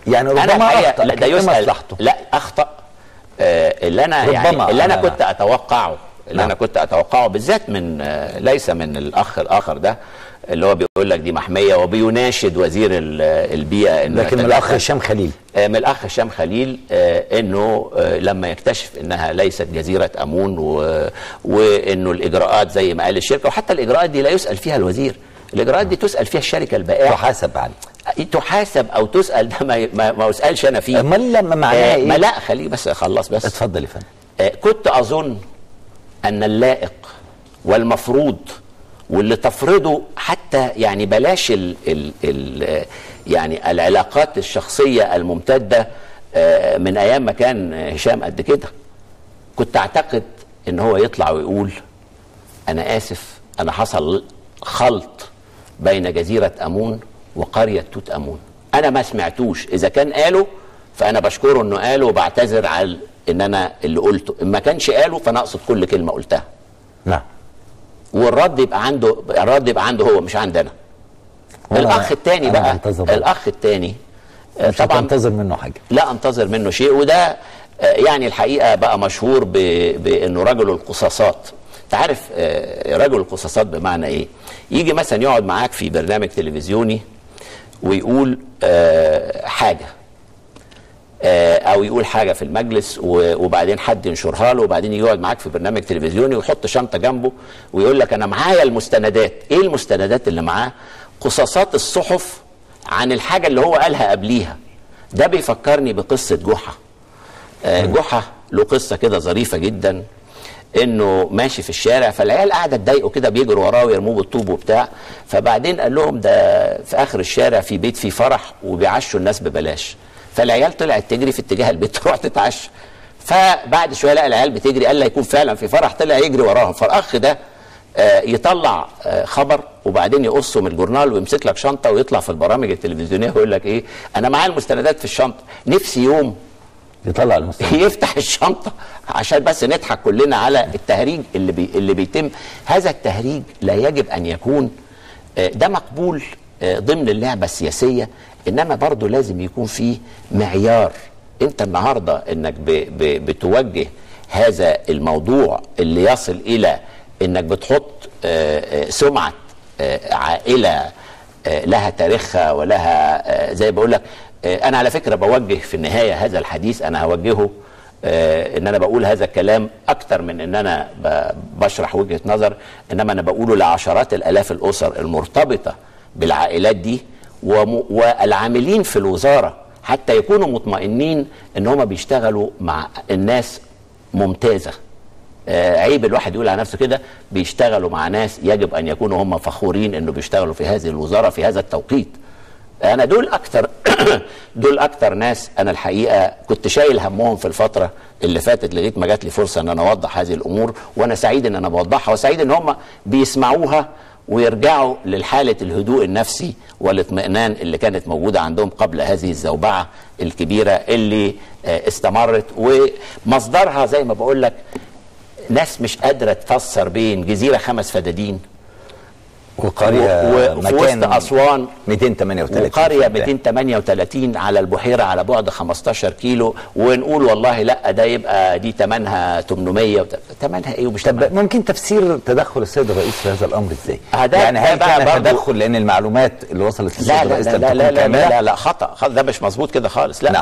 يعني أنا ربما الحقيقة- أخطأ، لا ده لكن إيه يسال مصلحته؟ لا اخطا آه، اللي انا ربما يعني اللي انا أنا- كنت اتوقعه اللي نعم. انا كنت اتوقعه بالذات من آه، ليس من الاخ الاخر ده اللي هو بيقول لك دي محميه وبيناشد وزير ال- البيئه انه لكن من يتدخل. الاخ هشام خليل آه، من الاخ هشام خليل آه، انه آه، لما يكتشف انها ليست جزيره امون و... وانه الاجراءات زي ما قال الشركه وحتى الاجراءات دي لا يسال فيها الوزير الاجراءات دي تسال فيها الشركه البائعه تحاسب عليه تحاسب او تسال ده ما ما, ما اسالش انا فيه امال لما معناها آه، ايه ما لا خليك بس اخلص بس اتفضل يا فندم آه، كنت اظن ان اللائق والمفروض واللي تفرضه حتى يعني بلاش ال ال ال آه، يعني العلاقات الشخصيه الممتده آه، من ايام ما كان هشام قد كده كنت اعتقد ان هو يطلع ويقول انا اسف انا حصل خلط بين جزيره امون وقريه توت امون انا ما سمعتوش اذا كان قاله فانا بشكره انه قاله وبعتذر على ان انا اللي قلته ان ما كانش قاله فانا اقصد كل كلمه قلتها نعم والرد يبقى عنده الرد يبقى عنده هو مش عندنا وأنا- الاخ الثاني أنا بقى بنتظر برضه. الاخ الثاني مش طبعا هتنتظر منه حاجه لا انتظر منه شيء وده آه، يعني الحقيقه بقى مشهور ب- بانه رجل القصاصات انت عارف آه، رجل القصاصات بمعنى ايه يجي مثلا يقعد معاك في برنامج تلفزيوني ويقول آه، حاجه آه، او يقول حاجه في المجلس و- وبعدين حد ينشرها له وبعدين يجي يقعد معاك في برنامج تلفزيوني ويحط شنطه جنبه ويقول لك انا معايا المستندات ايه المستندات اللي معاه قصاصات الصحف عن الحاجه اللي هو قالها قبليها ده بيفكرني بقصه جحا آه، جحا له قصه كده ظريفه جدا انه ماشي في الشارع فالعيال قاعده تضايقه كده بيجروا وراه ويرموه بالطوب وبتاع فبعدين قال لهم ده في اخر الشارع في بيت فيه فرح وبيعشوا الناس ببلاش فالعيال طلعت تجري في اتجاه البيت تروح تتعشى فبعد شويه لقى العيال بتجري قال لا يكون فعلا في فرح طلع يجري وراهم فالاخ ده آه، يطلع آه، خبر وبعدين يقصه من الجورنال ويمسك لك شنطه ويطلع في البرامج التلفزيونيه ويقول لك ايه انا معايا المستندات في الشنطه نفسي يوم يطلع المستند يفتح الشنطه عشان بس نضحك كلنا على التهريج اللي بي اللي بيتم هذا التهريج لا يجب ان يكون آه، ده مقبول آه، ضمن اللعبه السياسيه انما برضه لازم يكون فيه معيار انت النهارده انك ب ب بتوجه هذا الموضوع اللي يصل الى انك بتحط آه، آه، سمعه آه، عائله آه، لها تاريخها ولها آه، زي بقول لك آه، انا على فكره بوجه في النهايه هذا الحديث انا هوجهه آه، ان انا بقول هذا الكلام اكتر من ان انا ب- بشرح وجهه نظر انما انا بقوله لعشرات الالاف الاسر المرتبطه بالعائلات دي وم- والعاملين في الوزاره حتى يكونوا مطمئنين ان هم بيشتغلوا مع الناس ممتازه آه، عيب الواحد يقول على نفسه كده بيشتغلوا مع ناس يجب ان يكونوا هم فخورين انه بيشتغلوا في هذه الوزاره في هذا التوقيت انا دول اكتر دول اكتر ناس انا الحقيقه كنت شايل همهم في الفتره اللي فاتت لغايه ما جات لي فرصه ان انا اوضح هذه الامور وانا سعيد ان انا بوضحها وسعيد ان هم بيسمعوها ويرجعوا لحاله الهدوء النفسي والاطمئنان اللي كانت موجوده عندهم قبل هذه الزوبعه الكبيره اللي آه، استمرت ومصدرها زي ما بقول لك ناس مش قادره تفسر بين جزيره خمس فدادين وقريه و- وفي وسط مكان اسوان 238 وقريه فدان. 238 على البحيره على بعد 15 كيلو ونقول والله لا ده يبقى دي ثمنها 800 وت- ثمنها ايه ومش طب ثمنها ممكن تفسير تدخل السيد الرئيس في هذا الامر ازاي؟ آه ده- يعني ده هل بقى كان برضو- تدخل لان المعلومات اللي وصلت للسيد لا لا الرئيس لا لم لا تكن لا, لا, كاملة؟ لا, لا خطا خطا ده مش مظبوط كده خالص لا نعم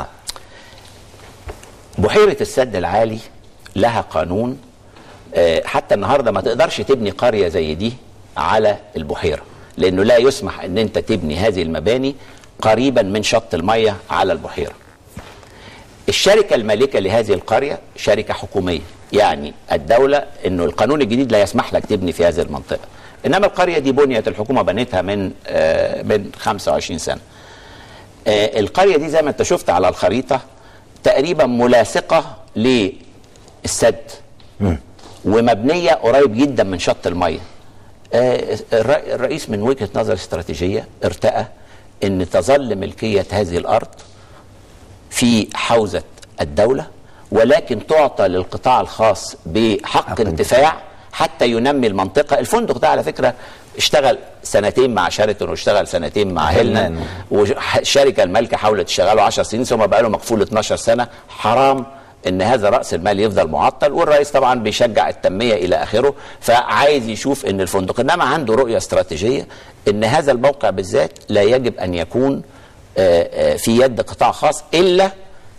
بحيره السد العالي لها قانون آه، حتى النهارده ما تقدرش تبني قريه زي دي على البحيره لانه لا يسمح ان انت تبني هذه المباني قريبا من شط الميه على البحيره الشركه المالكه لهذه القريه شركه حكوميه يعني الدوله انه القانون الجديد لا يسمح لك تبني في هذه المنطقه انما القريه دي بنيت الحكومه بنتها من آه، من 25 سنه آه، القريه دي زي ما انت شفت على الخريطه تقريبا ملاصقه للسد ومبنيه قريب جدا من شط الميه آه، الر- الرئيس من وجهه نظر استراتيجيه ارتأى ان تظل ملكيه هذه الارض في حوزه الدوله ولكن تعطى للقطاع الخاص بحق حق انتفاع حتى ينمي المنطقه الفندق ده على فكره اشتغل سنتين مع شيراتون واشتغل سنتين مع هيلنان هيلنان. والشركه المالكه حاولت تشغله 10 سنين ثم بقى له مقفول 12 سنه حرام ان هذا راس المال يفضل معطل والرئيس طبعا بيشجع التنميه الى اخره فعايز يشوف ان الفندق انما عنده رؤيه استراتيجيه ان هذا الموقع بالذات لا يجب ان يكون آه، آه، في يد قطاع خاص الا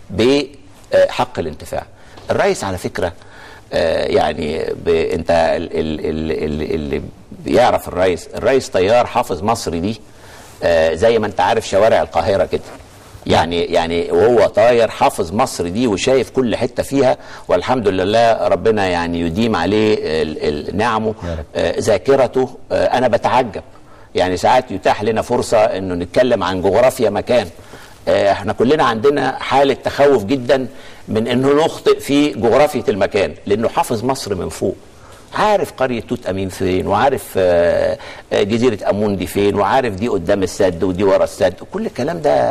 بحق الانتفاع الرئيس على فكره آه، يعني ب... انت ال- ال- ال- ال- اللي بيعرف الرئيس الرئيس طيار حافظ مصر دي آه، زي ما انت عارف شوارع القاهره كده يعني يعني وهو طاير حافظ مصر دي وشايف كل حته فيها والحمد لله ربنا يعني يديم عليه ال- ال- نعمه يا رب. آه، ذاكرته آه، انا بتعجب يعني ساعات يتاح لنا فرصه انه نتكلم عن جغرافيا مكان آه، احنا كلنا عندنا حاله تخوف جدا من انه نخطئ في جغرافيه المكان لانه حافظ مصر من فوق عارف قريه توت امين فين وعارف آه، آه، جزيره امون دي فين وعارف دي قدام السد ودي ورا السد كل الكلام ده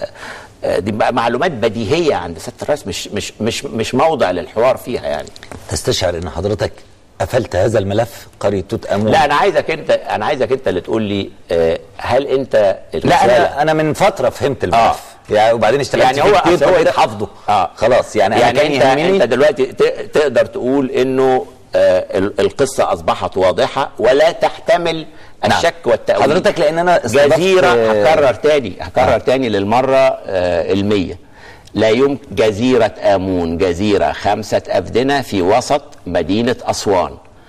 آه، دي بقى معلومات بديهيه عند سياده الرئيس مش مش مش مش موضع للحوار فيها يعني تستشعر ان حضرتك قفلت هذا الملف قريه توت امون لا انا عايزك انت انا عايزك انت اللي تقول لي آه، هل انت لا الرسالة- انا انا من فتره فهمت الملف آه. يعني وبعدين اشتغلت يعني فيه هو كتير أصل هو فبقيت ده- حافظه آه. خلاص يعني, يعني انا كان انت يهمني انت دلوقتي ت- تقدر تقول انه آه، ال- القصه اصبحت واضحه ولا تحتمل نعم. الشك والتأويل حضرتك لان انا استضفت- جزيره هكرر تاني هكرر تاني للمره آه، المية لا يمكن جزيره امون جزيره خمسه افدنه في وسط مدينه اسوان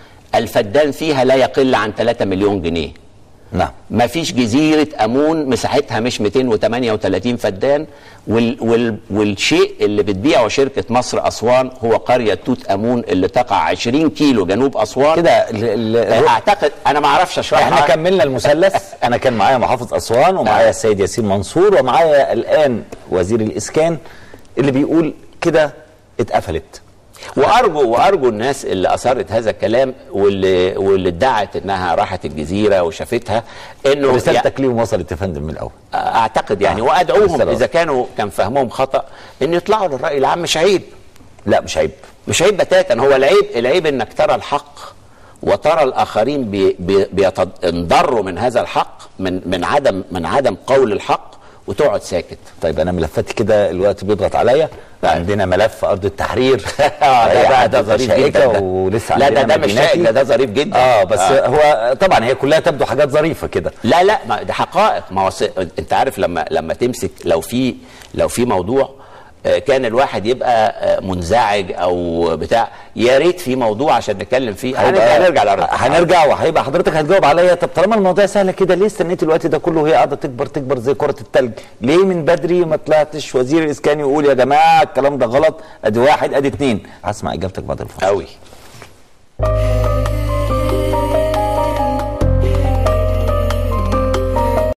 الفدان فيها لا يقل عن 3 مليون جنيه نعم ما فيش جزيرة أمون مساحتها مش 238 فدان وال وال والشيء اللي بتبيعه شركة مصر أسوان هو قرية توت أمون اللي تقع 20 كيلو جنوب أسوان كده ال- ال- أعتقد أنا ما أعرفش أشرحها احنا كملنا المثلث انا كان معايا محافظ اسوان ومعايا السيد ياسين منصور ومعايا الان وزير الاسكان اللي بيقول كده اتقفلت وارجو وارجو الناس اللي اثارت هذا الكلام واللي واللي ادعت انها راحت الجزيره وشافتها انه رسالتك ليهم وصلت يا فندم من الاول اعتقد يعني آه. وادعوهم رسالة اذا كانوا كان فهمهم خطا ان يطلعوا للراي العام مش عيب لا مش عيب مش عيب بتاتا هو العيب العيب انك ترى الحق وترى الاخرين بي بي بينضروا من هذا الحق من من عدم من عدم قول الحق وتقعد ساكت طيب انا ملفاتي كده الوقت بيضغط عليا عندنا ملف ارض التحرير اه ده هي ده, حاجة ده ظريف شائكة جدا ده. ولسه لا ده عندنا ده مش مدينتي. شائك ده ده ظريف جدا اه بس آه. هو طبعا هي كلها تبدو حاجات ظريفه كده لا لا ما ده حقائق ما هو س- انت عارف لما لما تمسك لو في لو في موضوع آه، كان الواحد يبقى آه، منزعج او بتاع يا ريت في موضوع عشان نتكلم فيه هنرجع هنرجع لأرض الحرب. هنرجع وهيبقى حضرتك هتجاوب عليا طب طالما الموضوع سهله كده ليه استنيت الوقت ده كله وهي قاعده تكبر تكبر زي كره التلج ليه من بدري ما طلعتش وزير الاسكان يقول يا جماعه الكلام ده غلط ادي واحد ادي اتنين هسمع اجابتك بعد الفاصل قوي